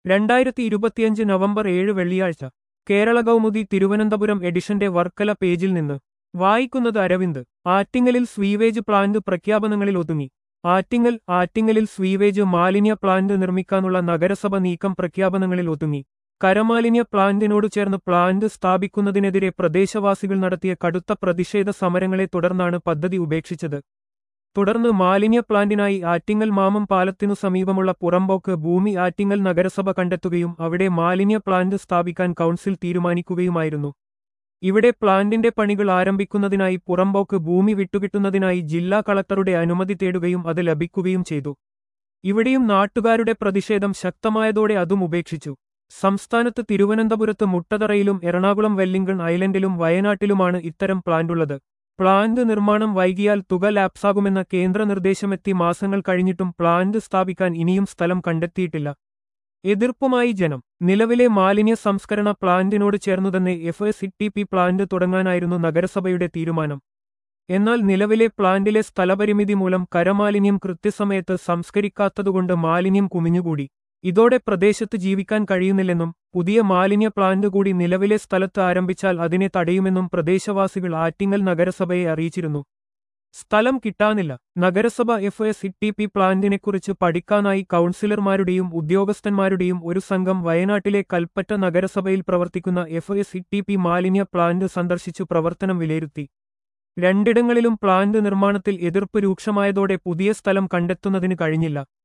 രണ്ടായിരത്തി ഇരുപത്തിയഞ്ച് നവംബർ ഏഴ് വെള്ളിയാഴ്ച കേരള കൗമുദി തിരുവനന്തപുരം എഡിഷന്റെ വർക്കല പേജിൽ നിന്ന് വായിക്കുന്നത് അരവിന്ദ് ആറ്റിങ്ങലിൽ സ്വീവേജ് പ്ലാന്റ് പ്രഖ്യാപനങ്ങളിൽ ഒതുങ്ങി ആറ്റിങ്ങൽ ആറ്റിങ്ങലിൽ സ്വീവേജ് മാലിന്യ പ്ലാന്റ് നിർമ്മിക്കാനുള്ള നഗരസഭ നീക്കം പ്രഖ്യാപനങ്ങളിൽ ഒതുങ്ങി കരമാലിന്യ പ്ലാന്റിനോട് ചേർന്ന് പ്ലാന്റ് സ്ഥാപിക്കുന്നതിനെതിരെ പ്രദേശവാസികൾ നടത്തിയ കടുത്ത പ്രതിഷേധ സമരങ്ങളെ തുടർന്നാണ് പദ്ധതി ഉപേക്ഷിച്ചത് തുടർന്ന് മാലിന്യ പ്ലാന്റിനായി ആറ്റിങ്ങൽ മാമം പാലത്തിനു സമീപമുള്ള പുറമ്പോക്ക് ഭൂമി ആറ്റിങ്ങൽ നഗരസഭ കണ്ടെത്തുകയും അവിടെ മാലിന്യ പ്ലാന്റ് സ്ഥാപിക്കാൻ കൗൺസിൽ തീരുമാനിക്കുകയുമായിരുന്നു ഇവിടെ പ്ലാന്റിന്റെ പണികൾ ആരംഭിക്കുന്നതിനായി പുറമ്പോക്ക് ഭൂമി വിട്ടുകിട്ടുന്നതിനായി ജില്ലാ കളക്ടറുടെ അനുമതി തേടുകയും അത് ലഭിക്കുകയും ചെയ്തു ഇവിടെയും നാട്ടുകാരുടെ പ്രതിഷേധം ശക്തമായതോടെ അതും ഉപേക്ഷിച്ചു സംസ്ഥാനത്ത് തിരുവനന്തപുരത്ത് മുട്ടതറയിലും എറണാകുളം വെല്ലിംഗൺ ഐലൻഡിലും വയനാട്ടിലുമാണ് ഇത്തരം പ്ലാന്റുള്ളത് പ്ലാന്റ് നിർമ്മാണം വൈകിയാൽ തുക ലാപ്സാകുമെന്ന കേന്ദ്ര നിർദ്ദേശമെത്തി മാസങ്ങൾ കഴിഞ്ഞിട്ടും പ്ലാന്റ് സ്ഥാപിക്കാൻ ഇനിയും സ്ഥലം കണ്ടെത്തിയിട്ടില്ല എതിർപ്പുമായി ജനം നിലവിലെ മാലിന്യ സംസ്കരണ പ്ലാന്റിനോട് ചേർന്നുതന്നെ F S T P plant തുടങ്ങാനായിരുന്നു നഗരസഭയുടെ തീരുമാനം എന്നാൽ നിലവിലെ പ്ലാന്റിലെ സ്ഥലപരിമിതി മൂലം കരമാലിന്യം കൃത്യസമയത്ത് സംസ്കരിക്കാത്തതുകൊണ്ട് മാലിന്യം കുമിഞ്ഞുകൂടി ഇതോടെ പ്രദേശത്ത് ജീവിക്കാൻ കഴിയുന്നില്ലെന്നും പുതിയ മാലിന്യ പ്ലാന്റ് കൂടി നിലവിലെ സ്ഥലത്ത് ആരംഭിച്ചാൽ അതിനെ തടയുമെന്നും പ്രദേശവാസികൾ ആറ്റിങ്ങൽ നഗരസഭയെ അറിയിച്ചിരുന്നു സ്ഥലം കിട്ടാനില്ല നഗരസഭ എഫ് എസ് ടി പി പ്ലാന്റിനെക്കുറിച്ച് പഠിക്കാനായി കൗൺസിലർമാരുടെയും ഉദ്യോഗസ്ഥന്മാരുടെയും ഒരു സംഘം വയനാട്ടിലെ കൽപ്പറ്റ നഗരസഭയിൽ പ്രവർത്തിക്കുന്ന എഫ് എസ് ടി പി മാലിന്യ പ്ലാന്റ് സന്ദർശിച്ചു പ്രവർത്തനം വിലയിരുത്തി രണ്ടിടങ്ങളിലും പ്ലാന്റ് നിർമ്മാണത്തിൽ എതിർപ്പ് രൂക്ഷമായതോടെ പുതിയ സ്ഥലം കണ്ടെത്തുന്നതിന് കഴിഞ്ഞില്ല